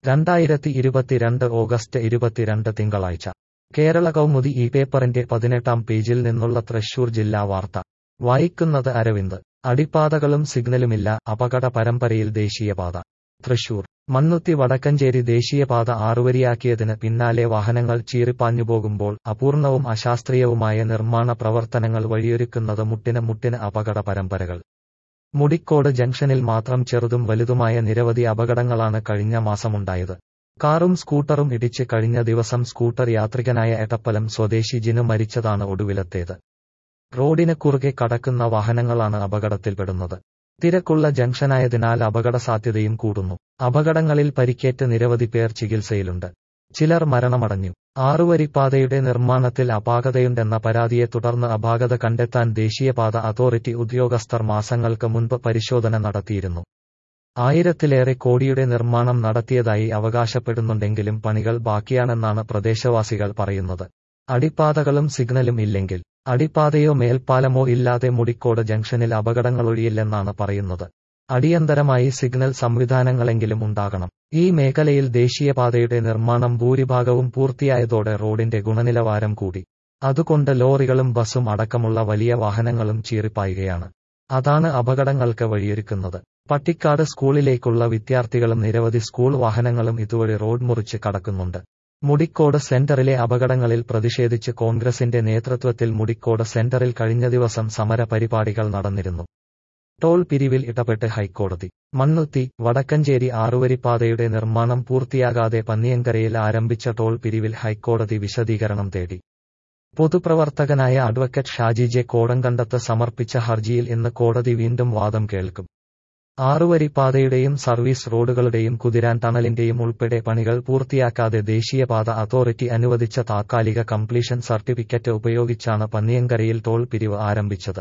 രണ്ടായിരത്തി ഇരുപത്തിരണ്ട് ഓഗസ്റ്റ് ഇരുപത്തിരണ്ട് തിങ്കളാഴ്ച കേരള കൗമുദി ഈ പേപ്പറിന്റെ പതിനെട്ടാം പേജിൽ നിന്നുള്ള തൃശൂർ ജില്ലാ വാർത്ത വായിക്കുന്നത് അരവിന്ദ് അടിപ്പാതകളും സിഗ്നലുമില്ല അപകട പരമ്പരയിൽ ദേശീയപാത തൃശൂർ മണ്ണുത്തി വടക്കഞ്ചേരി ദേശീയപാത ആറുവരിയാക്കിയതിന് പിന്നാലെ വാഹനങ്ങൾ ചീറിപ്പാഞ്ഞുപോകുമ്പോൾ അപൂർണവും അശാസ്ത്രീയവുമായ നിർമ്മാണ പ്രവർത്തനങ്ങൾ വഴിയൊരുക്കുന്നത് മുട്ടിന് മുട്ടിന് അപകട പരമ്പരകൾ മുടിക്കോട് ജംഗ്ഷനിൽ മാത്രം ചെറുതും വലുതുമായ നിരവധി അപകടങ്ങളാണ് കഴിഞ്ഞ മാസമുണ്ടായത് കാറും സ്കൂട്ടറും ഇടിച്ച് കഴിഞ്ഞ ദിവസം സ്കൂട്ടർ യാത്രികനായ എടപ്പലം സ്വദേശി ജിനു മരിച്ചതാണ് ഒടുവിലത്തേത് റോഡിന് കുറുകെ കടക്കുന്ന വാഹനങ്ങളാണ് അപകടത്തിൽപ്പെടുന്നത് തിരക്കുള്ള ജംഗ്ഷനായതിനാൽ അപകട സാധ്യതയും കൂടുന്നു അപകടങ്ങളിൽ പരിക്കേറ്റ് നിരവധി പേർ ചികിത്സയിലുണ്ട് ചിലർ മരണമടഞ്ഞു ആറുവരിപ്പാതയുടെ നിർമ്മാണത്തിൽ അപാകതയുണ്ടെന്ന പരാതിയെ തുടർന്ന് അപാകത കണ്ടെത്താൻ ദേശീയപാത അതോറിറ്റി ഉദ്യോഗസ്ഥർ മാസങ്ങൾക്ക് മുൻപ് പരിശോധന നടത്തിയിരുന്നു ആയിരത്തിലേറെ കോടിയുടെ നിർമ്മാണം നടത്തിയതായി അവകാശപ്പെടുന്നുണ്ടെങ്കിലും പണികൾ ബാക്കിയാണെന്നാണ് പ്രദേശവാസികൾ പറയുന്നത് അടിപ്പാതകളും സിഗ്നലും ഇല്ലെങ്കിൽ അടിപ്പാതയോ മേൽപ്പാലമോ ഇല്ലാതെ മുടിക്കോട് ജംഗ്ഷനിൽ അപകടങ്ങളൊഴിയില്ലെന്നാണ് പറയുന്നത് അടിയന്തരമായി സിഗ്നൽ സംവിധാനങ്ങളെങ്കിലും ഉണ്ടാകണം ഈ മേഖലയിൽ ദേശീയപാതയുടെ നിർമ്മാണം ഭൂരിഭാഗവും പൂർത്തിയായതോടെ റോഡിന്റെ ഗുണനിലവാരം കൂടി അതുകൊണ്ട് ലോറികളും ബസും അടക്കമുള്ള വലിയ വാഹനങ്ങളും ചീറിപ്പായുകയാണ് അതാണ് അപകടങ്ങൾക്ക് വഴിയൊരുക്കുന്നത് പട്ടിക്കാട് സ്കൂളിലേക്കുള്ള വിദ്യാർത്ഥികളും നിരവധി സ്കൂൾ വാഹനങ്ങളും ഇതുവഴി റോഡ് മുറിച്ച് കടക്കുന്നുണ്ട് മുടിക്കോട് സെന്ററിലെ അപകടങ്ങളിൽ പ്രതിഷേധിച്ച് കോൺഗ്രസിന്റെ നേതൃത്വത്തിൽ മുടിക്കോട് സെന്ററിൽ കഴിഞ്ഞ ദിവസം സമര പരിപാടികൾ നടന്നിരുന്നു ടോൾ പിരിവിൽ ഇടപെട്ട് ഹൈക്കോടതി മണ്ണുത്തി വടക്കഞ്ചേരി ആറുവരിപ്പാതയുടെ നിർമ്മാണം പൂർത്തിയാകാതെ പന്നിയങ്കരയിൽ ആരംഭിച്ച ടോൾ പിരിവിൽ ഹൈക്കോടതി വിശദീകരണം തേടി പൊതുപ്രവർത്തകനായ അഡ്വക്കേറ്റ് ഷാജി ജെ കോടങ്കണ്ടത്ത് സമർപ്പിച്ച ഹർജിയിൽ ഇന്ന് കോടതി വീണ്ടും വാദം കേൾക്കും ആറുവരിപ്പാതയുടെയും സർവീസ് റോഡുകളുടെയും കുതിരാൻ ടണലിന്റെയും ഉൾപ്പെടെ പണികൾ പൂർത്തിയാക്കാതെ ദേശീയപാത അതോറിറ്റി അനുവദിച്ച താത്കാലിക കംപ്ലീഷൻ സർട്ടിഫിക്കറ്റ് ഉപയോഗിച്ചാണ് പന്നിയങ്കരയിൽ ടോൾ പിരിവ് ആരംഭിച്ചത്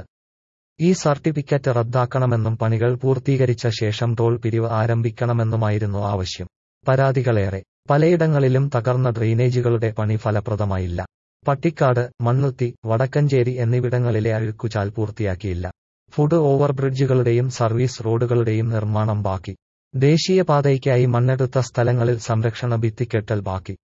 ഈ സർട്ടിഫിക്കറ്റ് റദ്ദാക്കണമെന്നും പണികൾ പൂർത്തീകരിച്ച ശേഷം ടോൾ പിരിവ് ആരംഭിക്കണമെന്നുമായിരുന്നു ആവശ്യം പരാതികളേറെ പലയിടങ്ങളിലും തകർന്ന ഡ്രെയിനേജുകളുടെ പണി ഫലപ്രദമായില്ല പട്ടിക്കാട് മണ്ണുത്തി വടക്കഞ്ചേരി എന്നിവിടങ്ങളിലെ അഴുക്കുചാൽ പൂർത്തിയാക്കിയില്ല ഫുഡ് ഓവർബ്രിഡ്ജുകളുടെയും സർവീസ് റോഡുകളുടെയും നിർമ്മാണം ബാക്കി ദേശീയപാതയ്ക്കായി മണ്ണെടുത്ത സ്ഥലങ്ങളിൽ സംരക്ഷണ ഭിത്തിക്കെട്ടൽ ബാക്കി